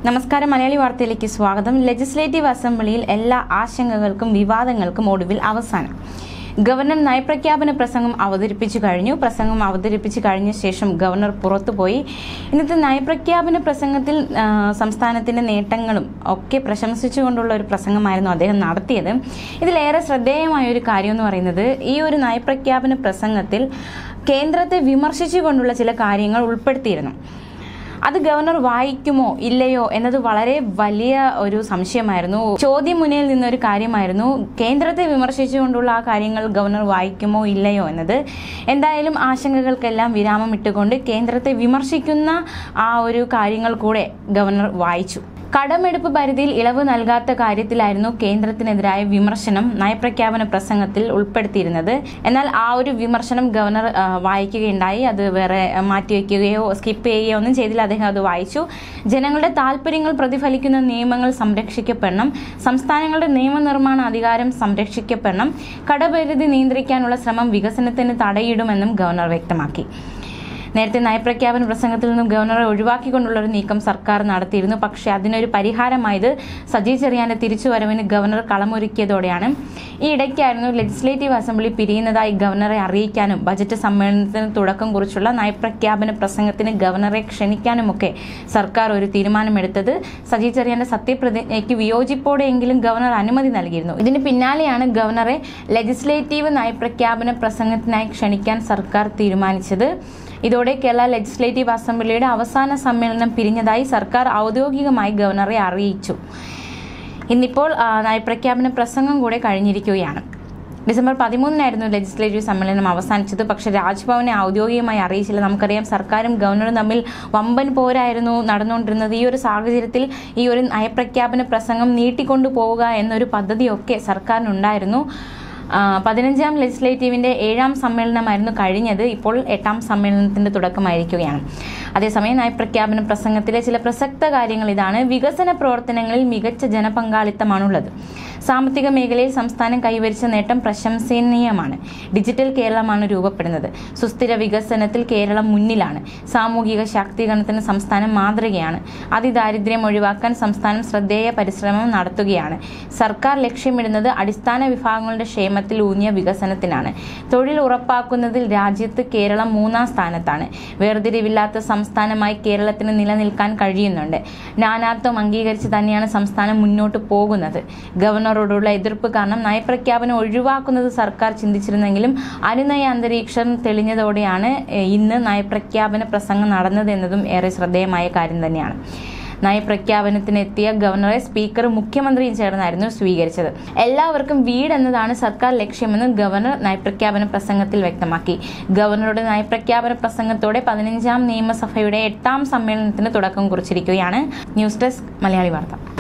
നമസ്കാരം മലയാളി വാർത്തയിലേക്ക് സ്വാഗതം ലെജിസ്ലേറ്റീവ് അസംബ്ലിയിൽ എല്ലാ ആശങ്കകൾക്കും വിവാദങ്ങൾക്കും ഒടുവിൽ അവസാനം ഗവർണർ നയപ്രഖ്യാപന പ്രസംഗം അവതരിപ്പിച്ചു കഴിഞ്ഞു പ്രസംഗം അവതരിപ്പിച്ചു കഴിഞ്ഞ ശേഷം ഗവർണർ പുറത്തുപോയി ഇന്നത്തെ നയപ്രഖ്യാപന പ്രസംഗത്തിൽ ആ, സംസ്ഥാനത്തിന്റെ നേട്ടങ്ങളും ഒക്കെ പ്രശംസിച്ചുകൊണ്ടുള്ള ഒരു പ്രസംഗമായിരുന്നു അദ്ദേഹം നടത്തിയത് ഇതിലേറെ ശ്രദ്ധേയമായ ഒരു കാര്യം എന്ന് പറയുന്നത് ഈ ഒരു നയപ്രഖ്യാപന പ്രസംഗത്തിൽ കേന്ദ്രത്തെ വിമർശിച്ചുകൊണ്ടുള്ള ചില കാര്യങ്ങൾ ഉൾപ്പെടുത്തിയിരുന്നു അത് ഗവർണർ വായിക്കുമോ ഇല്ലയോ എന്നത് വളരെ വലിയ ഒരു സംശയമായിരുന്നു ചോദ്യം മുന്നിൽ നിന്നൊരു കാര്യമായിരുന്നു കേന്ദ്രത്തെ വിമർശിച്ചുകൊണ്ടുള്ള ആ കാര്യങ്ങൾ ഗവർണർ വായിക്കുമോ ഇല്ലയോ എന്നത് എന്തായാലും ആശങ്കകൾക്കെല്ലാം വിരാമം ഇട്ടുകൊണ്ട് കേന്ദ്രത്തെ വിമർശിക്കുന്ന ആ ഒരു കാര്യങ്ങൾ കൂടെ ഗവർണർ വായിച്ചു കടമെടുപ്പ് പരിധിയിൽ ഇളവ് നൽകാത്ത കാര്യത്തിലായിരുന്നു കേന്ദ്രത്തിനെതിരായ വിമർശനം നയപ്രഖ്യാപന പ്രസംഗത്തിൽ ഉൾപ്പെടുത്തിയിരുന്നത് എന്നാൽ ആ ഒരു വിമർശനം ഗവർണർ ആ, വായിക്കുകയുണ്ടായി അത് വേറെ ആ, മാറ്റിവെക്കുകയോ സ്കിപ്പ് ചെയ്യുകയോ ഒന്നും ചെയ്തില്ല അദ്ദേഹം അത് വായിച്ചു ജനങ്ങളുടെ താല്പര്യങ്ങൾ പ്രതിഫലിക്കുന്ന നിയമങ്ങൾ സംരക്ഷിക്കപ്പെടണം സംസ്ഥാനങ്ങളുടെ നിയമനിർമ്മാണ അധികാരം സംരക്ഷിക്കപ്പെടണം കടപരിധി നിയന്ത്രിക്കാനുള്ള ശ്രമം വികസനത്തിന് തടയിടുമെന്നും ഗവർണർ വ്യക്തമാക്കി നേരത്തെ നയപ്രഖ്യാപന പ്രസംഗത്തിൽ നിന്നും ഗവർണറെ ഒഴിവാക്കിക്കൊണ്ടുള്ള ഒരു നീക്കം സർക്കാർ നടത്തിയിരുന്നു പക്ഷേ അതിനൊരു പരിഹാരമായത് സജി ചെറിയാന്റെ തിരിച്ചുവരവിന് ഗവർണർ കളമൊരുക്കിയതോടെയാണ് ഈ ഇടയ്ക്കായിരുന്നു ലെജിസ്ലേറ്റീവ് അസംബ്ലി പിരിയുന്നതായി ഗവർണറെ അറിയിക്കാനും ബജറ്റ് സമ്മേളനത്തിന് തുടക്കം കുറിച്ചുള്ള നയപ്രഖ്യാപന പ്രസംഗത്തിന് ഗവർണറെ ക്ഷണിക്കാനുമൊക്കെ സർക്കാർ ഒരു തീരുമാനമെടുത്തത് സജി ചെറിയാന്റെ സത്യപ്രതിജ്ഞയ്ക്ക് വിയോജിപ്പോടെയെങ്കിലും ഗവർണർ അനുമതി നൽകിയിരുന്നു ഇതിന് പിന്നാലെയാണ് ഗവർണറെ ലെജിസ്ലേറ്റീവ് നയപ്രഖ്യാപന പ്രസംഗത്തിനായി ക്ഷണിക്കാൻ സർക്കാർ തീരുമാനിച്ചത് ഇതോടെ കേരള ലെജിസ്ലേറ്റീവ് അസംബ്ലിയുടെ അവസാന സമ്മേളനം പിരിഞ്ഞതായി സർക്കാർ ഔദ്യോഗികമായി ഗവർണറെ അറിയിച്ചു ഇന്നിപ്പോൾ ആ, നയപ്രഖ്യാപന പ്രസംഗം കൂടെ കഴിഞ്ഞിരിക്കുകയാണ് ഡിസംബർ പതിമൂന്നിനായിരുന്നു ലെജിസ്ലേറ്റീവ് സമ്മേളനം അവസാനിച്ചത് പക്ഷെ രാജ്ഭവനെ ഔദ്യോഗികമായി അറിയിച്ചില്ല നമുക്കറിയാം സർക്കാരും ഗവർണറും തമ്മിൽ വമ്പൻ പോരായിരുന്നു നടന്നുകൊണ്ടിരുന്നത് ഈ ഒരു സാഹചര്യത്തിൽ ഈ ഒരു നയപ്രഖ്യാപന പ്രസംഗം നീട്ടിക്കൊണ്ടു പോവുക എന്നൊരു പദ്ധതിയൊക്കെ സർക്കാരിനുണ്ടായിരുന്നു ആ, പതിനഞ്ചാം ലെജിസ്ലേറ്റീവിന്റെ ഏഴാം സമ്മേളനമായിരുന്നു കഴിഞ്ഞത് ഇപ്പോൾ എട്ടാം സമ്മേളനത്തിന്റെ തുടക്കമായിരിക്കുകയാണ് അതേസമയം നയപ്രഖ്യാപന പ്രസംഗത്തിലെ ചില പ്രസക്ത കാര്യങ്ങൾ ഇതാണ് വികസന പ്രവർത്തനങ്ങളിൽ മികച്ച ജനപങ്കാളിത്തമാണുള്ളത് സാമ്പത്തിക മേഖലയിൽ സംസ്ഥാനം കൈവരിച്ച നേട്ടം പ്രശംസനീയമാണ് ഡിജിറ്റൽ കേരളമാണ് രൂപപ്പെടുന്നത് സുസ്ഥിര വികസനത്തിൽ കേരളം മുന്നിലാണ് സാമൂഹിക ശാക്തീകരണത്തിന് സംസ്ഥാനം മാതൃകയാണ് അതിദാരിദ്ര്യം ഒഴിവാക്കാൻ സംസ്ഥാനം ശ്രദ്ധേയ പരിശ്രമം നടത്തുകയാണ് സർക്കാർ ലക്ഷ്യമിടുന്നത് അടിസ്ഥാന വിഭാഗങ്ങളുടെ ക്ഷേമത്തിൽ ഊന്നിയ വികസനത്തിനാണ് തൊഴിൽ ഉറപ്പാക്കുന്നതിൽ രാജ്യത്ത് കേരളം മൂന്നാം സ്ഥാനത്താണ് വേർതിരിവില്ലാത്ത സംസ്ഥാനമായി കേരളത്തിന് നിലനിൽക്കാൻ കഴിയുന്നുണ്ട് നാനാത്വം അംഗീകരിച്ച് തന്നെയാണ് സംസ്ഥാനം മുന്നോട്ട് പോകുന്നത് ഗവർണറോടുള്ള എതിർപ്പ് കാരണം നയപ്രഖ്യാപനം ഒഴിവാക്കുന്നത് സർക്കാർ ചിന്തിച്ചിരുന്നെങ്കിലും അനുനയ അന്തരീക്ഷം തെളിഞ്ഞതോടെയാണ് ഏഹ്, ഇന്ന് നയപ്രഖ്യാപന പ്രസംഗം നടന്നതെന്നതും ഏറെ ശ്രദ്ധേയമായ കാര്യം തന്നെയാണ് നയപ്രഖ്യാപനത്തിനെത്തിയ ഗവർണറെ സ്പീക്കർ മുഖ്യമന്ത്രിയും ചേർന്നായിരുന്നു സ്വീകരിച്ചത് എല്ലാവർക്കും വീട് എന്നതാണ് സർക്കാർ ലക്ഷ്യമെന്ന് ഗവർണർ നയപ്രഖ്യാപന പ്രസംഗത്തിൽ വ്യക്തമാക്കി ഗവർണറുടെ നയപ്രഖ്യാപന പ്രസംഗത്തോടെ പതിനഞ്ചാം നിയമസഭയുടെ എട്ടാം സമ്മേളനത്തിന് തുടക്കം കുറിച്ചിരിക്കുകയാണ് ന്യൂസ് ഡെസ്ക് മലയാളി വാർത്ത